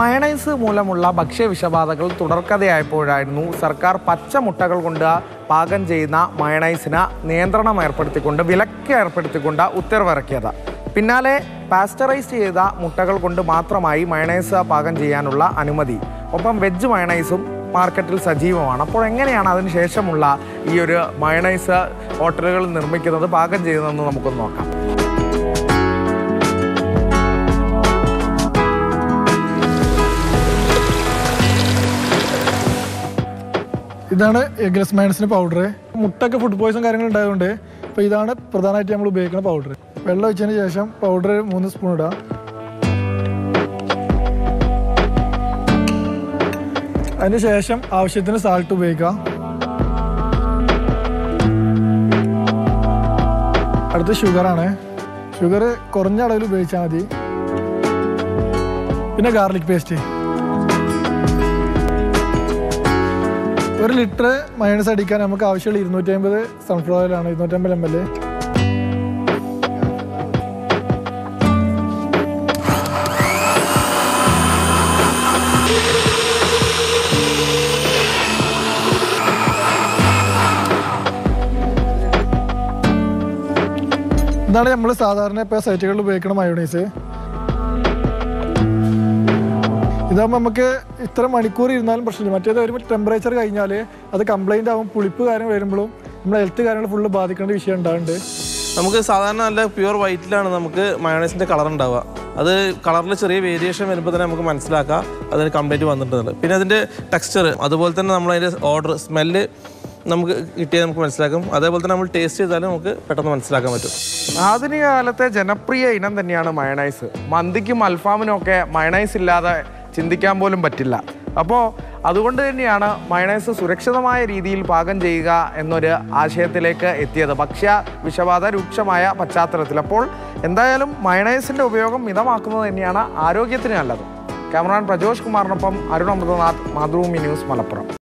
mayonnaise മൂലമുള്ള ഭക്ഷ്യവിഷബാധകൾ തുടർക്കഥയായപ്പോഴായിരുന്നു സർക്കാർ പച്ച മുട്ടകൾ കൊണ്ട് പാകം ചെയ്യുന്ന മയണൈസിന് നിയന്ത്രണം ഏർപ്പെടുത്തിക്കൊണ്ട് വിലക്ക് ഏർപ്പെടുത്തിക്കൊണ്ട് ഉത്തരവിറക്കിയത് പിന്നാലെ പാസ്റ്ററൈസ് ചെയ്ത മുട്ടകൾ കൊണ്ട് മാത്രമായി മയണൈസ് പാകം ചെയ്യാനുള്ള അനുമതി ഒപ്പം വെജ് മയണൈസും മാർക്കറ്റിൽ സജീവമാണ് അപ്പോൾ എങ്ങനെയാണ് അതിന് ശേഷമുള്ള ഈ ഒരു മയണൈസ് ഹോട്ടലുകൾ നിർമ്മിക്കുന്നത് പാകം ചെയ്യുന്നതെന്ന് നമുക്കൊന്ന് നോക്കാം ഇതാണ് എഗ്ലസ് മൈനസിന് പൗഡർ മുട്ടൊക്കെ ഫുഡ് പോയിസൺ കാര്യങ്ങൾ ഉണ്ടായതുകൊണ്ട് അപ്പോൾ ഇതാണ് പ്രധാനമായിട്ട് നമ്മൾ ഉപയോഗിക്കുന്ന പൗഡർ വെള്ളം ഒഴിച്ചതിന് ശേഷം പൗഡർ മൂന്ന് സ്പൂൺ ഇടാം അതിന് ശേഷം ആവശ്യത്തിന് സാൾട്ട് ഉപയോഗിക്കാം അടുത്ത് ഷുഗറാണ് ഷുഗർ കുറഞ്ഞ അളവിൽ ഉപയോഗിച്ചാൽ മതി പിന്നെ ഗാർലിക് പേസ്റ്റ് ഒരു ലിറ്റർ മയണസ് അടിക്കാൻ നമുക്ക് ആവശ്യമുള്ള ഇരുന്നൂറ്റി അമ്പത് സൺഫ്ലവർ ഓയിലാണ് ഇരുന്നൂറ്റമ്പത് എം എൽ ഇതാണ് നമ്മൾ സാധാരണ ഇപ്പോൾ സൈറ്റുകളിൽ ഉപയോഗിക്കുന്ന മയോണൈസ് ഇതാകുമ്പോൾ നമുക്ക് ഇത്ര മണിക്കൂർ ഇരുന്നാലും പ്രശ്നമില്ല മറ്റേത് ഒരു ടെമ്പറേച്ചർ കഴിഞ്ഞാൽ അത് കംപ്ലൈൻ്റ് ആവും പുളിപ്പ് കാര്യം വരുമ്പോഴും നമ്മുടെ ഹെൽത്ത് കാര്യങ്ങൾ ഫുള്ള് ബാധിക്കേണ്ട വിഷയം ഉണ്ടാകുന്നുണ്ട് നമുക്ക് സാധാരണ നല്ല പ്യുവർ വൈറ്റിലാണ് നമുക്ക് മയോണൈസിൻ്റെ കളർ ഉണ്ടാവുക അത് കളറിൽ ചെറിയ വേരിയേഷൻ വരുമ്പോൾ തന്നെ നമുക്ക് മനസ്സിലാക്കാം അതിന് കംപ്ലൈൻറ്റ് വന്നിട്ടുണ്ട് പിന്നെ അതിൻ്റെ ടെക്സ്ചർ അതുപോലെ തന്നെ നമ്മൾ അതിൻ്റെ ഓർഡർ സ്മെല്ല് നമുക്ക് കിട്ടിയാൽ നമുക്ക് മനസ്സിലാക്കും അതേപോലെ തന്നെ നമ്മൾ ടേസ്റ്റ് ചെയ്താലും നമുക്ക് പെട്ടെന്ന് മനസ്സിലാക്കാൻ പറ്റും ആധുനിക കാലത്തെ ജനപ്രിയ ഇനം തന്നെയാണ് മയണൈസ് മന്തിക്കും അൽഫാമിനും ഒക്കെ മയണൈസ് ഇല്ലാതെ ചിന്തിക്കാൻ പോലും പറ്റില്ല അപ്പോൾ അതുകൊണ്ട് തന്നെയാണ് മയണൈസ് സുരക്ഷിതമായ രീതിയിൽ പാകം ചെയ്യുക എന്നൊരു ആശയത്തിലേക്ക് എത്തിയത് ഭക്ഷ്യ വിഷബാധ രൂക്ഷമായ പശ്ചാത്തലത്തിൽ അപ്പോൾ എന്തായാലും മയണൈസിൻ്റെ ഉപയോഗം മിതമാക്കുന്നത് തന്നെയാണ് ആരോഗ്യത്തിന് നല്ലത് ക്യാമറാൻ പ്രജോഷ് കുമാറിനൊപ്പം അരുൺ അമൃതനാഥ് മാതൃഭൂമി ന്യൂസ് മലപ്പുറം